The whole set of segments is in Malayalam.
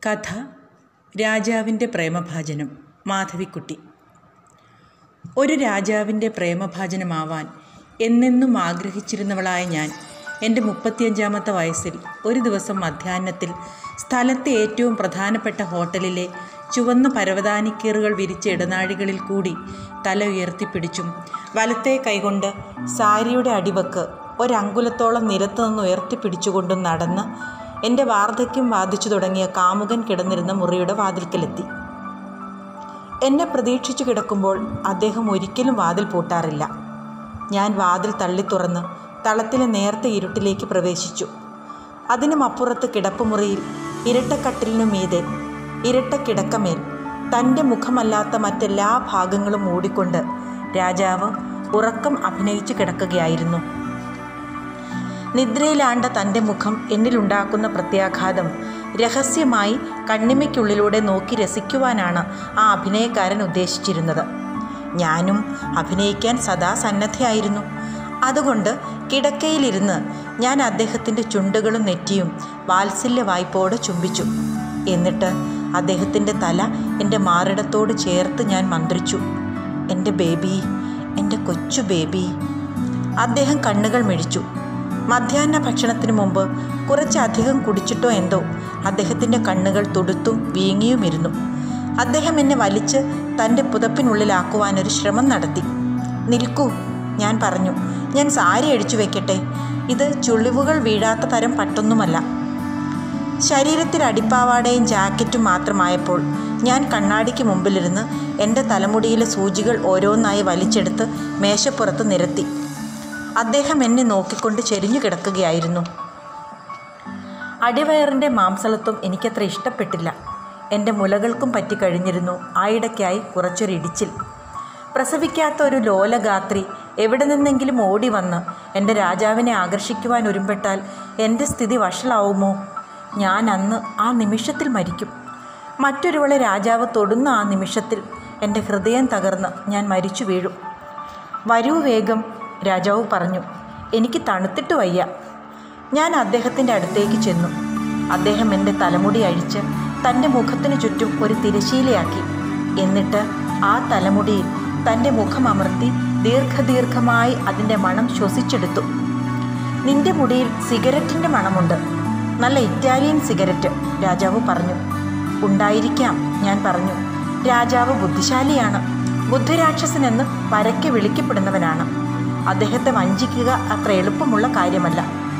കഥ രാജാവിൻ്റെ പ്രേമഭാജനം മാധവിക്കുട്ടി ഒരു രാജാവിൻ്റെ പ്രേമഭാജനമാവാൻ എന്നെന്നും ആഗ്രഹിച്ചിരുന്നവളായ ഞാൻ എൻ്റെ മുപ്പത്തിയഞ്ചാമത്തെ വയസ്സിൽ ഒരു ദിവസം മധ്യാഹ്നത്തിൽ സ്ഥലത്തെ ഏറ്റവും പ്രധാനപ്പെട്ട ഹോട്ടലിലെ ചുവന്ന പരവതാനിക്കീറുകൾ വിരിച്ച ഇടനാഴികളിൽ കൂടി തല ഉയർത്തിപ്പിടിച്ചും വലത്തെ കൈകൊണ്ട് സാരിയുടെ അടിവക്ക് ഒരങ്കുലത്തോളം നിലത്ത് നിന്ന് ഉയർത്തിപ്പിടിച്ചുകൊണ്ടും നടന്ന് എൻ്റെ വാർദ്ധക്യം ബാധിച്ചു തുടങ്ങിയ കാമുകൻ കിടന്നിരുന്ന മുറിയുടെ വാതിൽക്കലെത്തി എന്നെ പ്രതീക്ഷിച്ചു കിടക്കുമ്പോൾ അദ്ദേഹം ഒരിക്കലും വാതിൽ പൂട്ടാറില്ല ഞാൻ വാതിൽ തള്ളി തുറന്ന് തളത്തിലെ നേർത്ത ഇരുട്ടിലേക്ക് പ്രവേശിച്ചു അതിനും അപ്പുറത്ത് കിടപ്പുമുറിയിൽ ഇരട്ടക്കട്ടിലിനു മീതെ ഇരട്ട കിടക്കമേൽ തൻ്റെ മുഖമല്ലാത്ത മറ്റെല്ലാ ഭാഗങ്ങളും മൂടിക്കൊണ്ട് രാജാവ് ഉറക്കം അഭിനയിച്ചു കിടക്കുകയായിരുന്നു നിദ്രയിലാണ്ട തൻ്റെ മുഖം എന്നിലുണ്ടാക്കുന്ന പ്രത്യാഘാതം രഹസ്യമായി കണ്ണിമയ്ക്കുള്ളിലൂടെ നോക്കി രസിക്കുവാനാണ് ആ അഭിനയക്കാരൻ ഉദ്ദേശിച്ചിരുന്നത് ഞാനും അഭിനയിക്കാൻ സദാ സന്നദ്ധയായിരുന്നു അതുകൊണ്ട് കിടക്കയിലിരുന്ന് ഞാൻ അദ്ദേഹത്തിൻ്റെ ചുണ്ടുകളും നെറ്റിയും വാത്സല്യ വായ്പോടെ ചുംബിച്ചു എന്നിട്ട് അദ്ദേഹത്തിൻ്റെ തല എൻ്റെ മാറിടത്തോട് ചേർത്ത് ഞാൻ മന്ത്രിച്ചു എൻ്റെ ബേബി എൻ്റെ കൊച്ചു ബേബി അദ്ദേഹം കണ്ണുകൾ മിഴിച്ചു മധ്യാഹ്ന ഭക്ഷണത്തിന് മുമ്പ് കുറച്ചധികം കുടിച്ചിട്ടോ എന്തോ അദ്ദേഹത്തിൻ്റെ കണ്ണുകൾ തുടുത്തും വീങ്ങിയുമിരുന്നു അദ്ദേഹം എന്നെ വലിച്ച് തൻ്റെ പുതപ്പിനുള്ളിലാക്കുവാൻ ഒരു ശ്രമം നടത്തി നിൽക്കൂ ഞാൻ പറഞ്ഞു ഞാൻ സാരി അടിച്ചു വെക്കട്ടെ ഇത് ചുളിവുകൾ വീഴാത്ത തരം പട്ടൊന്നുമല്ല ശരീരത്തിൽ അടിപ്പാവാടയും ജാക്കറ്റും മാത്രമായപ്പോൾ ഞാൻ കണ്ണാടിക്ക് മുമ്പിലിരുന്ന് എൻ്റെ തലമുടിയിലെ സൂചികൾ ഓരോന്നായി വലിച്ചെടുത്ത് മേശപ്പുറത്ത് നിരത്തി അദ്ദേഹം എന്നെ നോക്കിക്കൊണ്ട് ചെരിഞ്ഞു കിടക്കുകയായിരുന്നു അടിവയറിൻ്റെ മാംസളത്വം എനിക്കത്ര ഇഷ്ടപ്പെട്ടില്ല എൻ്റെ മുലകൾക്കും പറ്റിക്കഴിഞ്ഞിരുന്നു ആയിടയ്ക്കായി കുറച്ചൊരിടിച്ചിൽ പ്രസവിക്കാത്ത ഒരു ലോലഗാത്രി എവിടെ നിന്നെങ്കിലും ഓടി വന്ന് എൻ്റെ രാജാവിനെ ആകർഷിക്കുവാൻ ഒരുമ്പെട്ടാൽ എൻ്റെ സ്ഥിതി വഷളാവുമോ ഞാൻ അന്ന് ആ നിമിഷത്തിൽ മരിക്കും മറ്റൊരുവളെ രാജാവ് തൊടുന്ന ആ നിമിഷത്തിൽ എൻ്റെ ഹൃദയം തകർന്ന് ഞാൻ മരിച്ചു വീഴും വരൂ വേഗം രാജാവ് പറഞ്ഞു എനിക്ക് തണുത്തിട്ട് വയ്യ ഞാൻ അദ്ദേഹത്തിൻ്റെ അടുത്തേക്ക് ചെന്നു അദ്ദേഹം എൻ്റെ തലമുടി അഴിച്ച് തൻ്റെ മുഖത്തിന് ചുറ്റും ഒരു തിരശീലയാക്കി എന്നിട്ട് ആ തലമുടിയിൽ തൻ്റെ മുഖം അമർത്തി ദീർഘദീർഘമായി അതിൻ്റെ മണം ശ്വസിച്ചെടുത്തു നിന്റെ മുടിയിൽ സിഗരറ്റിൻ്റെ മണമുണ്ട് നല്ല ഇറ്റാലിയൻ സിഗരറ്റ് രാജാവ് പറഞ്ഞു ഉണ്ടായിരിക്കാം ഞാൻ പറഞ്ഞു രാജാവ് ബുദ്ധിശാലിയാണ് ബുദ്ധിരാക്ഷസനെന്ന് പരക്കെ വിളിക്കപ്പെടുന്നവനാണ് അദ്ദേഹത്തെ വഞ്ചിക്കുക അത്ര എളുപ്പമുള്ള കാര്യമല്ല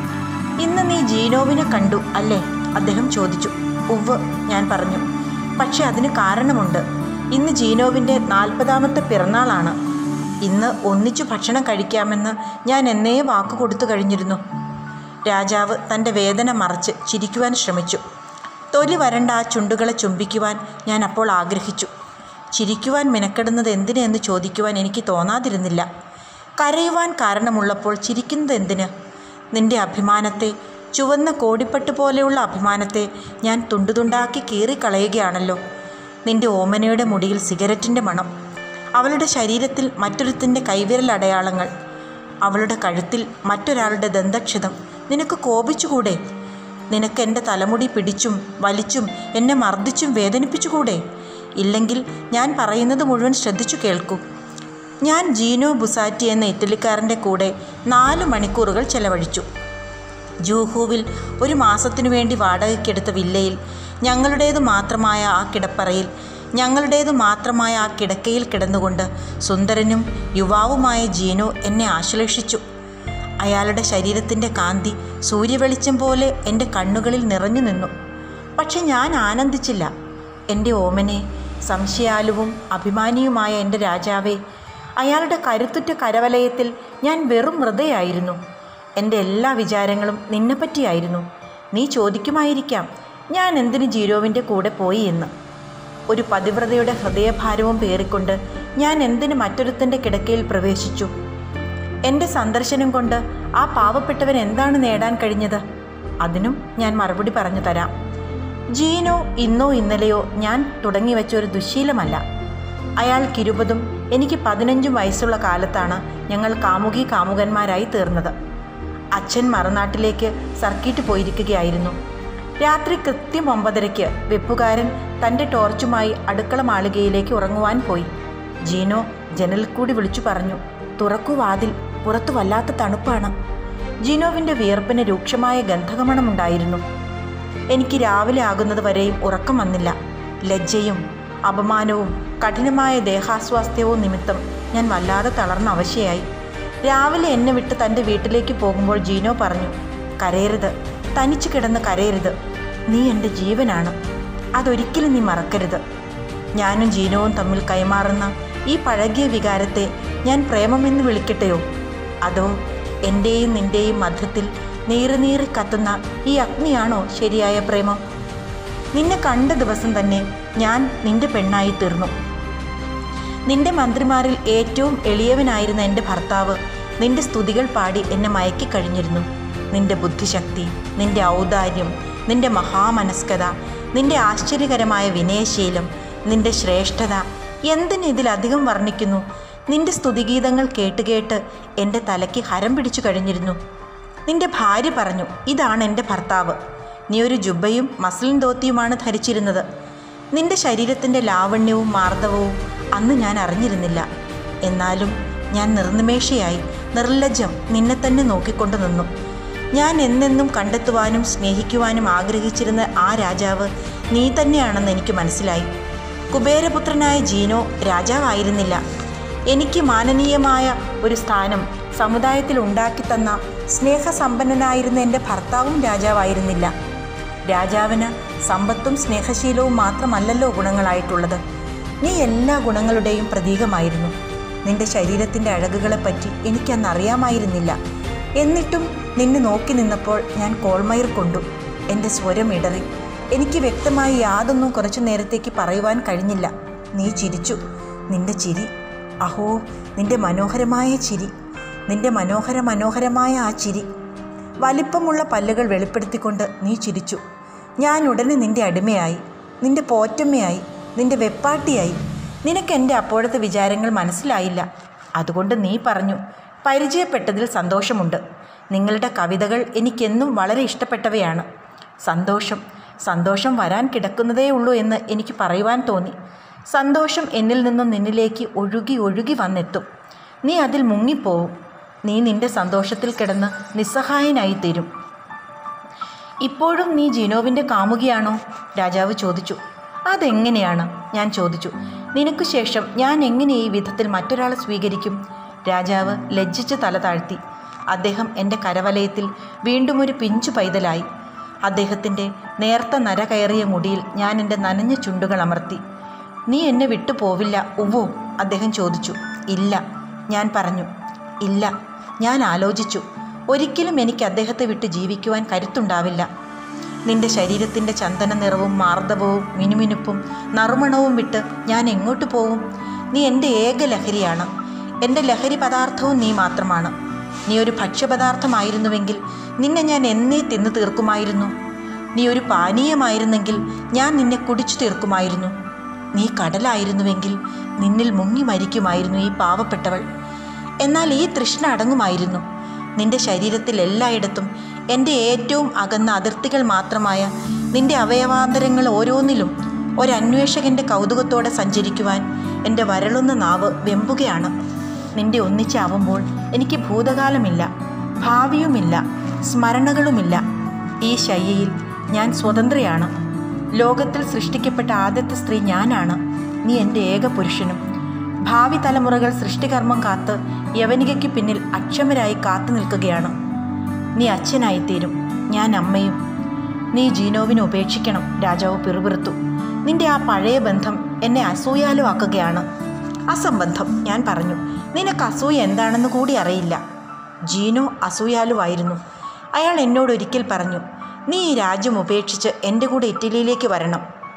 ഇന്ന് നീ ജീനോവിനെ കണ്ടു അല്ലേ അദ്ദേഹം ചോദിച്ചു ഉവ് ഞാൻ പറഞ്ഞു പക്ഷെ അതിന് കാരണമുണ്ട് ഇന്ന് ജീനോവിൻ്റെ നാൽപ്പതാമത്തെ പിറന്നാളാണ് ഇന്ന് ഒന്നിച്ചു ഭക്ഷണം കഴിക്കാമെന്ന് ഞാൻ എന്നേ വാക്ക് കൊടുത്തു കഴിഞ്ഞിരുന്നു രാജാവ് തൻ്റെ വേദന മറച്ച് ചിരിക്കുവാൻ ശ്രമിച്ചു തൊലി വരണ്ട ആ ചുണ്ടുകളെ ചുംബിക്കുവാൻ ഞാൻ അപ്പോൾ ആഗ്രഹിച്ചു ചിരിക്കുവാൻ മിനക്കെടുന്നത് എന്തിനെന്ന് ചോദിക്കുവാൻ എനിക്ക് തോന്നാതിരുന്നില്ല കരയുവാൻ കാരണമുള്ളപ്പോൾ ചിരിക്കുന്നത് എന്തിന് നിന്റെ അഭിമാനത്തെ ചുവന്ന കോടിപ്പട്ട് പോലെയുള്ള അഭിമാനത്തെ ഞാൻ തുണ്ടുതുണ്ടാക്കി കീറിക്കളയുകയാണല്ലോ നിന്റെ ഓമനയുടെ മുടിയിൽ സിഗരറ്റിൻ്റെ മണം അവളുടെ ശരീരത്തിൽ മറ്റൊരുത്തിൻ്റെ കൈവിരൽ അടയാളങ്ങൾ അവളുടെ കഴുത്തിൽ മറ്റൊരാളുടെ ദന്തക്ഷതം നിനക്ക് കോപിച്ചുകൂടെ നിനക്ക് എൻ്റെ തലമുടി പിടിച്ചും വലിച്ചും എന്നെ മർദ്ദിച്ചും വേദനിപ്പിച്ചുകൂടെ ഇല്ലെങ്കിൽ ഞാൻ പറയുന്നത് മുഴുവൻ ശ്രദ്ധിച്ചു കേൾക്കൂ ഞാൻ ജീനോ ബുസാറ്റി എന്ന ഇറ്റലിക്കാരൻ്റെ കൂടെ നാല് മണിക്കൂറുകൾ ചെലവഴിച്ചു ജൂഹുവിൽ ഒരു മാസത്തിനു വേണ്ടി വാടകയ്ക്കെടുത്ത വില്ലയിൽ ഞങ്ങളുടേതു മാത്രമായ ആ കിടപ്പറയിൽ ഞങ്ങളുടേതു മാത്രമായ ആ കിടക്കയിൽ കിടന്നുകൊണ്ട് സുന്ദരനും യുവാവുമായ ജീനോ എന്നെ ആശ്ലേഷിച്ചു അയാളുടെ ശരീരത്തിൻ്റെ കാന്തി സൂര്യവെളിച്ചം പോലെ എൻ്റെ കണ്ണുകളിൽ നിറഞ്ഞു നിന്നു പക്ഷെ ഞാൻ ആനന്ദിച്ചില്ല എൻ്റെ ഓമനെ സംശയാലുവും അഭിമാനിയുമായ എൻ്റെ രാജാവേ അയാളുടെ കരുത്തുറ്റ കരവലയത്തിൽ ഞാൻ വെറും മൃതയായിരുന്നു എൻ്റെ എല്ലാ വിചാരങ്ങളും നിന്നെപ്പറ്റിയായിരുന്നു നീ ചോദിക്കുമായിരിക്കാം ഞാൻ എന്തിന് ജീരോവിൻ്റെ കൂടെ പോയി എന്ന് ഒരു പതിവ്രതയുടെ ഹൃദയഭാരവും പേറിക്കൊണ്ട് ഞാൻ എന്തിന് മറ്റൊരുത്തൻ്റെ കിടക്കയിൽ പ്രവേശിച്ചു എൻ്റെ സന്ദർശനം കൊണ്ട് ആ പാവപ്പെട്ടവൻ എന്താണ് നേടാൻ കഴിഞ്ഞത് അതിനും ഞാൻ മറുപടി പറഞ്ഞു തരാം ജീനോ ഇന്നോ ഇന്നലെയോ ഞാൻ തുടങ്ങി വെച്ച ഒരു ദുശീലമല്ല അയാൾക്ക് ഇരുപതും എനിക്ക് പതിനഞ്ചും വയസ്സുള്ള കാലത്താണ് ഞങ്ങൾ കാമുകി കാമുകന്മാരായി തീർന്നത് അച്ഛൻ മറുനാട്ടിലേക്ക് സർക്കിട്ട് പോയിരിക്കുകയായിരുന്നു രാത്രി കൃത്യം ഒമ്പതരയ്ക്ക് വെപ്പുകാരൻ തൻ്റെ ടോർച്ചുമായി അടുക്കള മാളികയിലേക്ക് ഉറങ്ങുവാൻ പോയി ജീനോ ജനലിൽ കൂടി വിളിച്ചു പറഞ്ഞു തുറക്കു വാതിൽ പുറത്തു വല്ലാത്ത തണുപ്പാണ് ജീനോവിൻ്റെ വിയർപ്പിന് രൂക്ഷമായ ഗന്ധകമണമുണ്ടായിരുന്നു എനിക്ക് രാവിലെ ആകുന്നത് വരെയും ഉറക്കം വന്നില്ല ലജ്ജയും അപമാനവും കഠിനമായ ദേഹാസ്വാസ്ഥ്യവും നിമിത്തം ഞാൻ വല്ലാതെ തളർന്ന അവശയായി രാവിലെ എന്നെ വിട്ട് തൻ്റെ വീട്ടിലേക്ക് പോകുമ്പോൾ ജീനോ പറഞ്ഞു കരയരുത് തനിച്ച് കിടന്ന് കരയരുത് നീ എൻ്റെ ജീവനാണ് അതൊരിക്കലും നീ മറക്കരുത് ഞാനും ജീനോവും തമ്മിൽ കൈമാറുന്ന ഈ പഴകിയ വികാരത്തെ ഞാൻ പ്രേമമെന്ന് വിളിക്കട്ടെയോ അതോ എൻ്റെയും നിൻ്റെയും മധ്യത്തിൽ നീറി നീറി കത്തുന്ന ഈ അഗ്നിയാണോ ശരിയായ പ്രേമം നിന്നെ കണ്ട ദിവസം തന്നെ ഞാൻ നിന്റെ പെണ്ണായി തീർന്നു നിന്റെ മന്ത്രിമാരിൽ ഏറ്റവും എളിയവനായിരുന്ന എൻ്റെ ഭർത്താവ് നിന്റെ സ്തുതികൾ പാടി എന്നെ മയക്കിക്കഴിഞ്ഞിരുന്നു നിന്റെ ബുദ്ധിശക്തി നിന്റെ ഔദാര്യം നിന്റെ മഹാമനസ്കത നിന്റെ ആശ്ചര്യകരമായ വിനയശീലം നിന്റെ ശ്രേഷ്ഠത എന്തിന് ഇതിലധികം വർണ്ണിക്കുന്നു നിന്റെ സ്തുതിഗീതങ്ങൾ കേട്ടുകേട്ട് എൻ്റെ തലയ്ക്ക് ഹരം പിടിച്ചു കഴിഞ്ഞിരുന്നു നിന്റെ ഭാര്യ പറഞ്ഞു ഇതാണ് എൻ്റെ ഭർത്താവ് നീ ഒരു ജുബയും മസ്ലിൻ ധോത്തിയുമാണ് ധരിച്ചിരുന്നത് നിന്റെ ശരീരത്തിൻ്റെ ലാവണ്യവും മാർദ്ദവവും അന്ന് ഞാൻ അറിഞ്ഞിരുന്നില്ല എന്നാലും ഞാൻ നിർനിമേഷയായി നിർലജ്ജം നിന്നെ തന്നെ നോക്കിക്കൊണ്ടു നിന്നു ഞാൻ എന്നെന്നും കണ്ടെത്തുവാനും സ്നേഹിക്കുവാനും ആഗ്രഹിച്ചിരുന്ന ആ രാജാവ് നീ തന്നെയാണെന്ന് എനിക്ക് മനസ്സിലായി കുബേരപുത്രനായ ജീനോ രാജാവായിരുന്നില്ല എനിക്ക് മാനനീയമായ ഒരു സ്ഥാനം സമുദായത്തിൽ ഉണ്ടാക്കി തന്ന സ്നേഹസമ്പന്നനായിരുന്ന എൻ്റെ ഭർത്താവും രാജാവായിരുന്നില്ല രാജാവിന് സമ്പത്തും സ്നേഹശീലവും മാത്രമല്ലല്ലോ ഗുണങ്ങളായിട്ടുള്ളത് നീ എല്ലാ ഗുണങ്ങളുടെയും പ്രതീകമായിരുന്നു നിന്റെ ശരീരത്തിൻ്റെ അഴകുകളെപ്പറ്റി എനിക്കന്ന് അറിയാമായിരുന്നില്ല എന്നിട്ടും നിന്നെ നോക്കി നിന്നപ്പോൾ ഞാൻ കോൾമയിർ കൊണ്ടു എൻ്റെ സ്വരം ഇടറി എനിക്ക് വ്യക്തമായി യാതൊന്നും കുറച്ചു നേരത്തേക്ക് പറയുവാൻ കഴിഞ്ഞില്ല നീ ചിരിച്ചു നിന്റെ ചിരി അഹോ നിന്റെ മനോഹരമായ ചിരി നിന്റെ മനോഹര മനോഹരമായ ആ ചിരി വലിപ്പമുള്ള പല്ലുകൾ വെളിപ്പെടുത്തിക്കൊണ്ട് നീ ചിരിച്ചു ഞാൻ ഉടനെ നിന്റെ അടിമയായി നിന്റെ പോറ്റമ്മയായി നിന്റെ വെപ്പാട്ടിയായി നിനക്ക് എൻ്റെ അപ്പോഴത്തെ വിചാരങ്ങൾ മനസ്സിലായില്ല അതുകൊണ്ട് നീ പറഞ്ഞു പരിചയപ്പെട്ടതിൽ സന്തോഷമുണ്ട് നിങ്ങളുടെ കവിതകൾ എനിക്കെന്നും വളരെ ഇഷ്ടപ്പെട്ടവയാണ് സന്തോഷം സന്തോഷം വരാൻ കിടക്കുന്നതേ ഉള്ളൂ എന്ന് എനിക്ക് പറയുവാൻ തോന്നി സന്തോഷം എന്നിൽ നിന്നും നിന്നിലേക്ക് ഒഴുകി ഒഴുകി വന്നെത്തും നീ അതിൽ മുങ്ങിപ്പോവും നീ നിന്റെ സന്തോഷത്തിൽ കിടന്ന് നിസ്സഹായനായി തീരും ഇപ്പോഴും നീ ജിനോവിൻ്റെ കാമുകിയാണോ രാജാവ് ചോദിച്ചു അതെങ്ങനെയാണ് ഞാൻ ചോദിച്ചു നിനക്കു ശേഷം ഞാൻ എങ്ങനെ ഈ വിധത്തിൽ മറ്റൊരാളെ സ്വീകരിക്കും രാജാവ് ലജ്ജിച്ച് തല താഴ്ത്തി അദ്ദേഹം എൻ്റെ കരവലയത്തിൽ വീണ്ടും ഒരു പിഞ്ചു പൈതലായി അദ്ദേഹത്തിൻ്റെ നേർത്ത നര കയറിയ മുടിയിൽ ഞാൻ എൻ്റെ നനഞ്ഞ ചുണ്ടുകൾ അമർത്തി നീ എന്നെ വിട്ടു പോവില്ല ഉവ്വോ അദ്ദേഹം ചോദിച്ചു ഇല്ല ഞാൻ പറഞ്ഞു ഇല്ല ഞാൻ ആലോചിച്ചു ഒരിക്കലും എനിക്ക് അദ്ദേഹത്തെ വിട്ട് ജീവിക്കുവാൻ കരുത്തുണ്ടാവില്ല നിന്റെ ശരീരത്തിൻ്റെ ചന്ദന നിറവും മാർദ്ദവവും മിനുമിനുപ്പും നറുമണവും വിട്ട് ഞാൻ എങ്ങോട്ട് പോവും നീ എൻ്റെ ഏക ലഹരിയാണ് എൻ്റെ ലഹരി പദാർത്ഥവും നീ മാത്രമാണ് നീ ഒരു ഭക്ഷ്യപദാർത്ഥമായിരുന്നുവെങ്കിൽ നിന്നെ ഞാൻ എന്നേ തിന്നു തീർക്കുമായിരുന്നു നീ ഒരു പാനീയമായിരുന്നെങ്കിൽ ഞാൻ നിന്നെ കുടിച്ചു തീർക്കുമായിരുന്നു നീ കടലായിരുന്നുവെങ്കിൽ നിന്നിൽ മുങ്ങി മരിക്കുമായിരുന്നു ഈ പാവപ്പെട്ടവൾ എന്നാൽ ഈ തൃഷ്ണ അടങ്ങുമായിരുന്നു നിന്റെ ശരീരത്തിൽ എല്ലായിടത്തും എൻ്റെ ഏറ്റവും അകന്ന അതിർത്തികൾ മാത്രമായ നിന്റെ അവയവാന്തരങ്ങൾ ഓരോന്നിലും ഒരന്വേഷകൻ്റെ കൗതുകത്തോടെ സഞ്ചരിക്കുവാൻ എൻ്റെ വരളുന്ന നാവ് വെമ്പുകയാണ് നിന്റെ ഒന്നിച്ചാവുമ്പോൾ എനിക്ക് ഭൂതകാലമില്ല ഭാവിയുമില്ല സ്മരണകളുമില്ല ഈ ശയ്യയിൽ ഞാൻ സ്വതന്ത്രയാണ് ലോകത്തിൽ സൃഷ്ടിക്കപ്പെട്ട ആദ്യത്തെ സ്ത്രീ ഞാനാണ് നീ എൻ്റെ ഏക പുരുഷനും ഭാവി തലമുറകൾ സൃഷ്ടികർമ്മം കാത്ത് യവനികയ്ക്ക് പിന്നിൽ അക്ഷമരായി കാത്തു നിൽക്കുകയാണ് നീ അച്ഛനായിത്തീരും ഞാൻ അമ്മയും നീ ജീനോവിനെ ഉപേക്ഷിക്കണം രാജാവ് പിറുപിറുത്തു നിന്റെ ആ പഴയ ബന്ധം എന്നെ അസൂയാലുവാക്കുകയാണ് അസംബന്ധം ഞാൻ പറഞ്ഞു നിനക്ക് അസൂയ എന്താണെന്ന് കൂടി അറിയില്ല ജീനോ അസൂയാലുവായിരുന്നു അയാൾ എന്നോട് ഒരിക്കൽ പറഞ്ഞു നീ ഈ രാജ്യം ഉപേക്ഷിച്ച് എൻ്റെ കൂടെ ഇറ്റലിയിലേക്ക് വരണം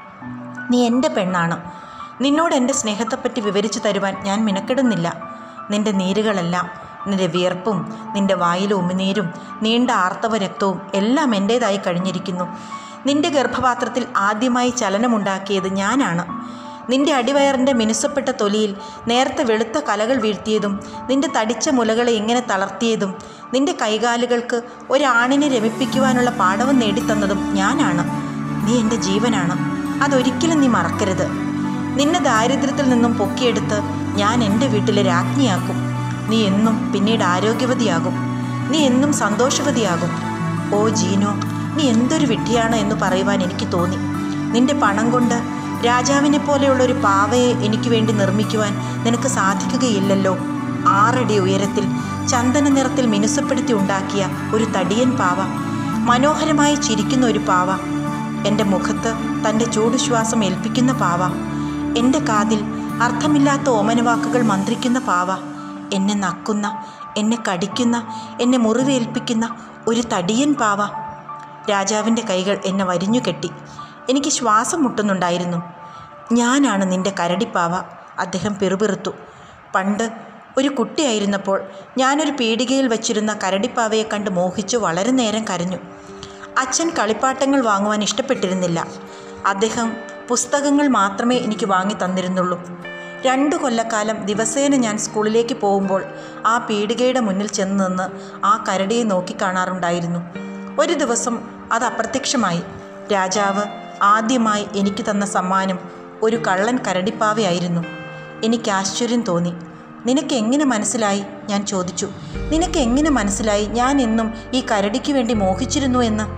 നീ എൻ്റെ പെണ്ണാണ് നിന്നോട് എൻ്റെ സ്നേഹത്തെപ്പറ്റി വിവരിച്ചു തരുവാൻ ഞാൻ മിനക്കെടുന്നില്ല നിന്റെ നീരുകളെല്ലാം നിന്റെ വിയർപ്പും നിന്റെ വായിലെ ഉമിനീരും നീണ്ട ആർത്തവ രക്തവും എല്ലാം എൻ്റേതായി കഴിഞ്ഞിരിക്കുന്നു നിന്റെ ഗർഭപാത്രത്തിൽ ആദ്യമായി ചലനമുണ്ടാക്കിയത് ഞാനാണ് നിന്റെ അടിവയറിൻ്റെ മിനുസപ്പെട്ട തൊലിയിൽ നേരത്തെ വെളുത്ത കലകൾ വീഴ്ത്തിയതും നിന്റെ തടിച്ച മുലകളെ ഇങ്ങനെ തളർത്തിയതും നിന്റെ കൈകാലുകൾക്ക് ഒരാണിനെ രമിപ്പിക്കുവാനുള്ള പാഠവും നേടിത്തന്നതും ഞാനാണ് നീ എൻ്റെ ജീവനാണ് അതൊരിക്കലും നീ മറക്കരുത് നിന്നെ ദാരിദ്ര്യത്തിൽ നിന്നും പൊക്കിയെടുത്ത് ഞാൻ എൻ്റെ വീട്ടിലെ രാജ്ഞിയാക്കും നീ എന്നും പിന്നീട് ആരോഗ്യവതിയാകും നീ എന്നും സന്തോഷവതിയാകും ഓ ജീനോ നീ എന്തൊരു വിഡ്ഢിയാണ് എന്ന് പറയുവാൻ എനിക്ക് തോന്നി നിന്റെ പണം കൊണ്ട് രാജാവിനെ പോലെയുള്ള ഒരു പാവയെ എനിക്ക് വേണ്ടി നിർമ്മിക്കുവാൻ നിനക്ക് സാധിക്കുകയില്ലല്ലോ ആറടി ഉയരത്തിൽ ചന്ദന നിറത്തിൽ മിനുസപ്പെടുത്തി ഉണ്ടാക്കിയ ഒരു തടിയൻ പാവ മനോഹരമായി ചിരിക്കുന്ന ഒരു പാവ എൻ്റെ മുഖത്ത് തൻ്റെ ചൂടുശ്വാസം ഏൽപ്പിക്കുന്ന പാവ എൻ്റെ കാതിൽ അർത്ഥമില്ലാത്ത ഓമനവാക്കുകൾ മന്ത്രിക്കുന്ന പാവ എന്നെ നക്കുന്ന എന്നെ കടിക്കുന്ന എന്നെ മുറിവേൽപ്പിക്കുന്ന ഒരു തടിയൻ പാവ രാജാവിൻ്റെ കൈകൾ എന്നെ വരിഞ്ഞു കെട്ടി എനിക്ക് ശ്വാസം മുട്ടുന്നുണ്ടായിരുന്നു ഞാനാണ് നിന്റെ കരടിപ്പാവ അദ്ദേഹം പിറുപിറുത്തു പണ്ട് ഒരു കുട്ടിയായിരുന്നപ്പോൾ ഞാനൊരു പീടികയിൽ വച്ചിരുന്ന കരടിപ്പാവയെ കണ്ട് മോഹിച്ചു വളരെ നേരം കരഞ്ഞു അച്ഛൻ കളിപ്പാട്ടങ്ങൾ വാങ്ങുവാൻ ഇഷ്ടപ്പെട്ടിരുന്നില്ല അദ്ദേഹം പുസ്തകങ്ങൾ മാത്രമേ എനിക്ക് വാങ്ങി തന്നിരുന്നുള്ളൂ രണ്ടു കൊല്ലക്കാലം ദിവസേന ഞാൻ സ്കൂളിലേക്ക് പോകുമ്പോൾ ആ പീടികയുടെ മുന്നിൽ ചെന്ന് നിന്ന് ആ കരടിയെ നോക്കിക്കാണാറുണ്ടായിരുന്നു ഒരു ദിവസം അത് അപ്രത്യക്ഷമായി രാജാവ് ആദ്യമായി എനിക്ക് തന്ന സമ്മാനം ഒരു കള്ളൻ കരടിപ്പാവയായിരുന്നു എനിക്ക് ആശ്ചര്യം തോന്നി നിനക്ക് എങ്ങനെ മനസ്സിലായി ഞാൻ ചോദിച്ചു നിനക്ക് എങ്ങനെ മനസ്സിലായി ഞാൻ എന്നും ഈ കരടിക്ക് വേണ്ടി മോഹിച്ചിരുന്നു എന്ന്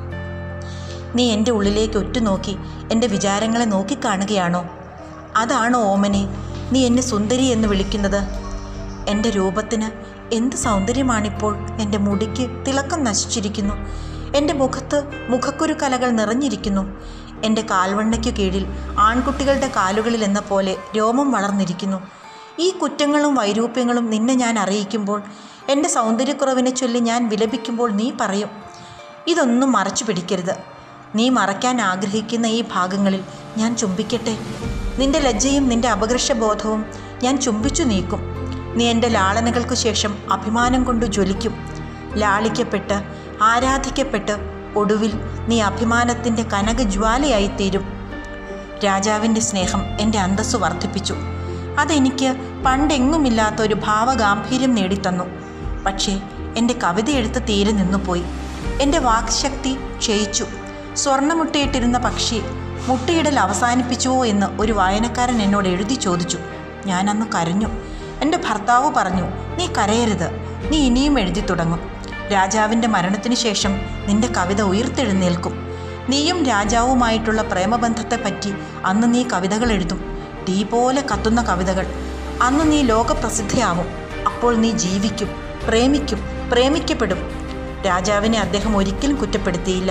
നീ എൻ്റെ ഉള്ളിലേക്ക് ഒറ്റുനോക്കി എൻ്റെ വിചാരങ്ങളെ നോക്കിക്കാണുകയാണോ അതാണോ ഓമനെ നീ എന്നെ സുന്ദരി എന്ന് വിളിക്കുന്നത് എൻ്റെ രൂപത്തിന് എന്ത് സൗന്ദര്യമാണിപ്പോൾ എൻ്റെ മുടിക്ക് തിളക്കം നശിച്ചിരിക്കുന്നു എൻ്റെ മുഖത്ത് മുഖക്കുരു കലകൾ നിറഞ്ഞിരിക്കുന്നു എൻ്റെ കാൽവണ്ണയ്ക്കു കീഴിൽ ആൺകുട്ടികളുടെ കാലുകളിൽ എന്ന പോലെ രോമം വളർന്നിരിക്കുന്നു ഈ കുറ്റങ്ങളും വൈരൂപ്യങ്ങളും നിന്നെ ഞാൻ അറിയിക്കുമ്പോൾ എൻ്റെ സൗന്ദര്യക്കുറവിനെ ചൊല്ലി ഞാൻ വിലപിക്കുമ്പോൾ നീ പറയും ഇതൊന്നും മറച്ചു പിടിക്കരുത് നീ മറയ്ക്കാൻ ആഗ്രഹിക്കുന്ന ഈ ഭാഗങ്ങളിൽ ഞാൻ ചുംബിക്കട്ടെ നിന്റെ ലജ്ജയും നിന്റെ അപകർഷബോധവും ഞാൻ ചുംബിച്ചു നീക്കും നീ എൻ്റെ ലാളനകൾക്കു ശേഷം അഭിമാനം കൊണ്ട് ജ്വലിക്കും ലാളിക്കപ്പെട്ട് ആരാധിക്കപ്പെട്ട് ഒടുവിൽ നീ അഭിമാനത്തിൻ്റെ കനകജ്വാലയായിത്തീരും രാജാവിൻ്റെ സ്നേഹം എൻ്റെ അന്തസ്സു വർദ്ധിപ്പിച്ചു അതെനിക്ക് പണ്ടെങ്ങുമില്ലാത്ത ഒരു ഭാവഗാംഭീര്യം നേടിത്തന്നു പക്ഷേ എൻ്റെ കവിത എഴുത്ത് തീരെ നിന്നുപോയി എൻ്റെ വാക്ശക്തി ക്ഷയിച്ചു സ്വർണ്ണമുട്ടയിട്ടിരുന്ന പക്ഷി മുട്ടയിടൽ അവസാനിപ്പിച്ചുവോ എന്ന് ഒരു വായനക്കാരൻ എന്നോട് എഴുതി ചോദിച്ചു ഞാനന്ന് കരഞ്ഞു എൻ്റെ ഭർത്താവ് പറഞ്ഞു നീ കരയരുത് നീ ഇനിയും എഴുതി തുടങ്ങും രാജാവിൻ്റെ മരണത്തിനു ശേഷം നിന്റെ കവിത ഉയർത്തെഴുന്നേൽക്കും നീയും രാജാവുമായിട്ടുള്ള പ്രേമബന്ധത്തെപ്പറ്റി അന്ന് നീ കവിതകൾ എഴുതും തീ പോലെ കത്തുന്ന കവിതകൾ അന്ന് നീ ലോകപ്രസിദ്ധയാവും അപ്പോൾ നീ ജീവിക്കും പ്രേമിക്കും പ്രേമിക്കപ്പെടും രാജാവിനെ അദ്ദേഹം ഒരിക്കലും കുറ്റപ്പെടുത്തിയില്ല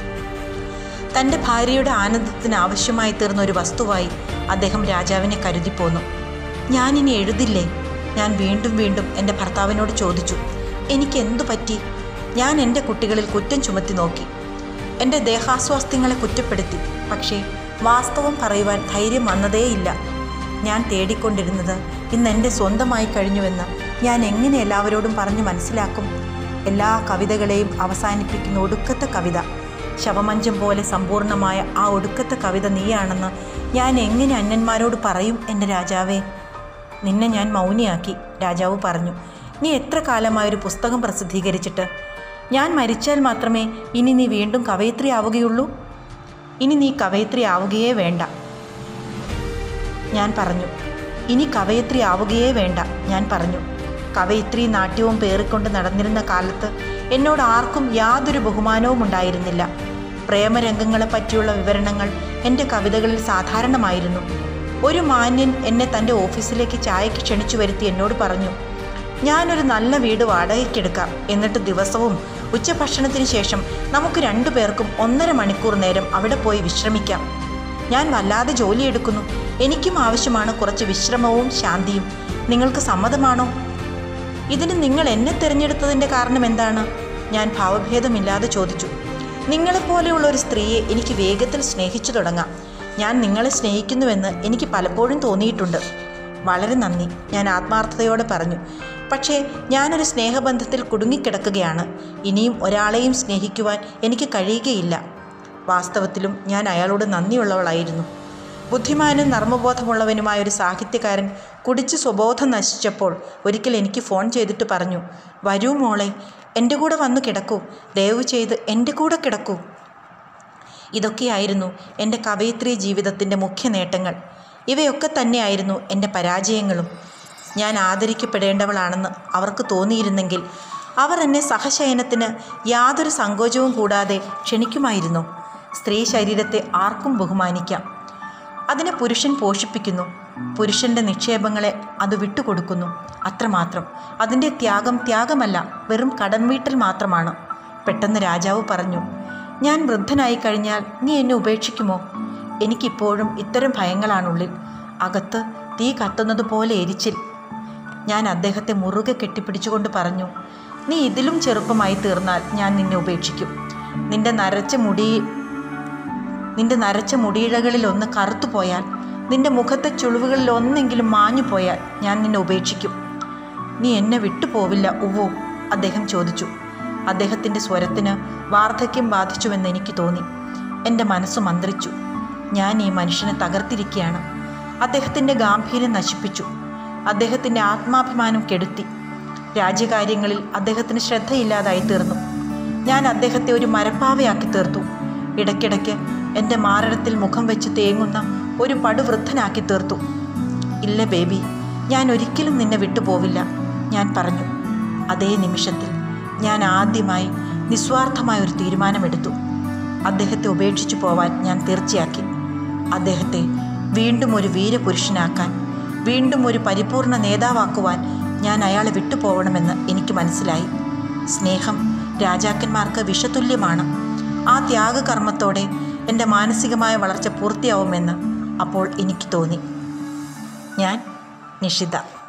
തൻ്റെ ഭാര്യയുടെ ആനന്ദത്തിന് ആവശ്യമായി തീർന്ന ഒരു വസ്തുവായി അദ്ദേഹം രാജാവിനെ കരുതിപ്പോന്നു ഞാനിനി എഴുതില്ലേ ഞാൻ വീണ്ടും വീണ്ടും എൻ്റെ ഭർത്താവിനോട് ചോദിച്ചു എനിക്ക് എന്തു പറ്റി ഞാൻ എൻ്റെ കുട്ടികളിൽ കുറ്റം ചുമത്തി നോക്കി എൻ്റെ ദേഹാസ്വാസ്ഥ്യങ്ങളെ കുറ്റപ്പെടുത്തി പക്ഷേ വാസ്തവം പറയുവാൻ ധൈര്യം വന്നതേയില്ല ഞാൻ തേടിക്കൊണ്ടിരുന്നത് ഇന്ന് എൻ്റെ സ്വന്തമായി കഴിഞ്ഞുവെന്ന് ഞാൻ എങ്ങനെ എല്ലാവരോടും പറഞ്ഞു മനസ്സിലാക്കും എല്ലാ കവിതകളെയും അവസാനിപ്പിക്കുന്ന ഒടുക്കത്തെ കവിത ശവമഞ്ചം പോലെ സമ്പൂർണമായ ആ ഒടുക്കത്തെ കവിത നീയാണെന്ന് ഞാൻ എങ്ങനെ അന്യന്മാരോട് പറയും എൻ്റെ രാജാവേ നിന്നെ ഞാൻ മൗനിയാക്കി രാജാവ് പറഞ്ഞു നീ എത്ര കാലമായൊരു പുസ്തകം പ്രസിദ്ധീകരിച്ചിട്ട് ഞാൻ മരിച്ചാൽ മാത്രമേ ഇനി നീ വീണ്ടും കവയിത്രി ആവുകയുള്ളൂ ഇനി നീ കവയിത്രി ആവുകയേ വേണ്ട ഞാൻ പറഞ്ഞു ഇനി കവയത്രി ആവുകയേ വേണ്ട ഞാൻ പറഞ്ഞു കവയിത്രി നാട്യവും പേറിക്കൊണ്ട് നടന്നിരുന്ന കാലത്ത് എന്നോട് ആർക്കും യാതൊരു ബഹുമാനവും ഉണ്ടായിരുന്നില്ല പ്രേമരംഗങ്ങളെ പറ്റിയുള്ള വിവരണങ്ങൾ എൻ്റെ കവിതകളിൽ സാധാരണമായിരുന്നു ഒരു മാന്യൻ എന്നെ തൻ്റെ ഓഫീസിലേക്ക് ചായക്ക് ക്ഷണിച്ചു വരുത്തി എന്നോട് പറഞ്ഞു ഞാനൊരു നല്ല വീട് വാടകയ്ക്കെടുക്കാം എന്നിട്ട് ദിവസവും ഉച്ചഭക്ഷണത്തിന് ശേഷം നമുക്ക് രണ്ടു പേർക്കും ഒന്നര മണിക്കൂർ നേരം അവിടെ പോയി വിശ്രമിക്കാം ഞാൻ വല്ലാതെ ജോലിയെടുക്കുന്നു എനിക്കും ആവശ്യമാണ് കുറച്ച് വിശ്രമവും ശാന്തിയും നിങ്ങൾക്ക് സമ്മതമാണോ ഇതിന് നിങ്ങൾ എന്നെ തിരഞ്ഞെടുത്തതിൻ്റെ കാരണം എന്താണ് ഞാൻ ഭാവഭേദമില്ലാതെ ചോദിച്ചു നിങ്ങളെപ്പോലെയുള്ള ഒരു സ്ത്രീയെ എനിക്ക് വേഗത്തിൽ സ്നേഹിച്ചു തുടങ്ങാം ഞാൻ നിങ്ങളെ സ്നേഹിക്കുന്നുവെന്ന് എനിക്ക് പലപ്പോഴും തോന്നിയിട്ടുണ്ട് വളരെ നന്ദി ഞാൻ ആത്മാർത്ഥതയോടെ പറഞ്ഞു പക്ഷേ ഞാനൊരു സ്നേഹബന്ധത്തിൽ കുടുങ്ങിക്കിടക്കുകയാണ് ഇനിയും ഒരാളെയും സ്നേഹിക്കുവാൻ എനിക്ക് കഴിയുകയില്ല വാസ്തവത്തിലും ഞാൻ അയാളോട് നന്ദിയുള്ളവളായിരുന്നു ബുദ്ധിമാനും നർമ്മബോധമുള്ളവനുമായ ഒരു സാഹിത്യകാരൻ കുടിച്ച് സ്വബോധം നശിച്ചപ്പോൾ ഒരിക്കൽ എനിക്ക് ഫോൺ ചെയ്തിട്ട് പറഞ്ഞു വരൂ മോളെ എൻ്റെ കൂടെ വന്ന് കിടക്കൂ ദയവ് ചെയ്ത് എൻ്റെ കൂടെ കിടക്കൂ ഇതൊക്കെയായിരുന്നു എൻ്റെ കവയിത്രി ജീവിതത്തിൻ്റെ മുഖ്യ നേട്ടങ്ങൾ ഇവയൊക്കെ തന്നെയായിരുന്നു എൻ്റെ പരാജയങ്ങളും ഞാൻ ആദരിക്കപ്പെടേണ്ടവളാണെന്ന് അവർക്ക് തോന്നിയിരുന്നെങ്കിൽ അവർ എന്നെ സഹശയനത്തിന് യാതൊരു സങ്കോചവും കൂടാതെ ക്ഷണിക്കുമായിരുന്നു സ്ത്രീ ശരീരത്തെ ആർക്കും ബഹുമാനിക്കാം അതിനെ പുരുഷൻ പോഷിപ്പിക്കുന്നു പുരുഷൻ്റെ നിക്ഷേപങ്ങളെ അത് വിട്ടുകൊടുക്കുന്നു അത്രമാത്രം അതിൻ്റെ ത്യാഗം ത്യാഗമല്ല വെറും കടം വീട്ടൽ മാത്രമാണ് പെട്ടെന്ന് രാജാവ് പറഞ്ഞു ഞാൻ വൃദ്ധനായി കഴിഞ്ഞാൽ നീ എന്നെ ഉപേക്ഷിക്കുമോ എനിക്കിപ്പോഴും ഇത്തരം ഭയങ്ങളാണുള്ളിൽ അകത്ത് തീ കത്തുന്നത് പോലെ എരിച്ചിൽ ഞാൻ അദ്ദേഹത്തെ മുറുകെ കെട്ടിപ്പിടിച്ചുകൊണ്ട് പറഞ്ഞു നീ ഇതിലും ചെറുപ്പമായി തീർന്നാൽ ഞാൻ നിന്നെ ഉപേക്ഷിക്കും നിന്റെ നരച്ച മുടി നിന്റെ നരച്ച മുടിയിഴകളിൽ ഒന്ന് കറുത്തു പോയാൽ നിന്റെ മുഖത്തെ ചുളിവുകളിൽ ഒന്നെങ്കിലും മാഞ്ഞു പോയാൽ ഞാൻ നിന്നെ ഉപേക്ഷിക്കും നീ എന്നെ വിട്ടുപോവില്ല ഉവ്വോ അദ്ദേഹം ചോദിച്ചു അദ്ദേഹത്തിൻ്റെ സ്വരത്തിന് വാർദ്ധക്യം ബാധിച്ചുവെന്ന് എനിക്ക് തോന്നി എൻ്റെ മനസ്സ് മന്ത്രിച്ചു ഞാൻ ഈ മനുഷ്യനെ തകർത്തിരിക്കുകയാണ് അദ്ദേഹത്തിൻ്റെ ഗാംഭീര്യം നശിപ്പിച്ചു അദ്ദേഹത്തിൻ്റെ ആത്മാഭിമാനം കെടുത്തി രാജ്യകാര്യങ്ങളിൽ അദ്ദേഹത്തിന് ശ്രദ്ധയില്ലാതായി തീർന്നു ഞാൻ അദ്ദേഹത്തെ ഒരു മരപ്പാവയാക്കി തീർത്തു ഇടയ്ക്കിടയ്ക്ക് എൻ്റെ മാരടത്തിൽ മുഖം വെച്ച് തേങ്ങുന്ന ഒരു പടുവൃദ്ധനാക്കി തീർത്തു ഇല്ല ബേബി ഞാൻ ഒരിക്കലും നിന്നെ വിട്ടുപോവില്ല ഞാൻ പറഞ്ഞു അതേ നിമിഷത്തിൽ ഞാൻ ആദ്യമായി നിസ്വാർത്ഥമായ ഒരു തീരുമാനമെടുത്തു അദ്ദേഹത്തെ ഉപേക്ഷിച്ചു പോവാൻ ഞാൻ തീർച്ചയാക്കി അദ്ദേഹത്തെ വീണ്ടും ഒരു വീരപുരുഷനാക്കാൻ വീണ്ടും ഒരു പരിപൂർണ നേതാവാക്കുവാൻ ഞാൻ അയാളെ വിട്ടുപോകണമെന്ന് എനിക്ക് മനസ്സിലായി സ്നേഹം രാജാക്കന്മാർക്ക് വിഷതുല്യമാണ് ആ ത്യാഗകർമ്മത്തോടെ എൻ്റെ മാനസികമായ വളർച്ച പൂർത്തിയാവുമെന്ന് അപ്പോൾ എനിക്ക് തോന്നി ഞാൻ നിഷിത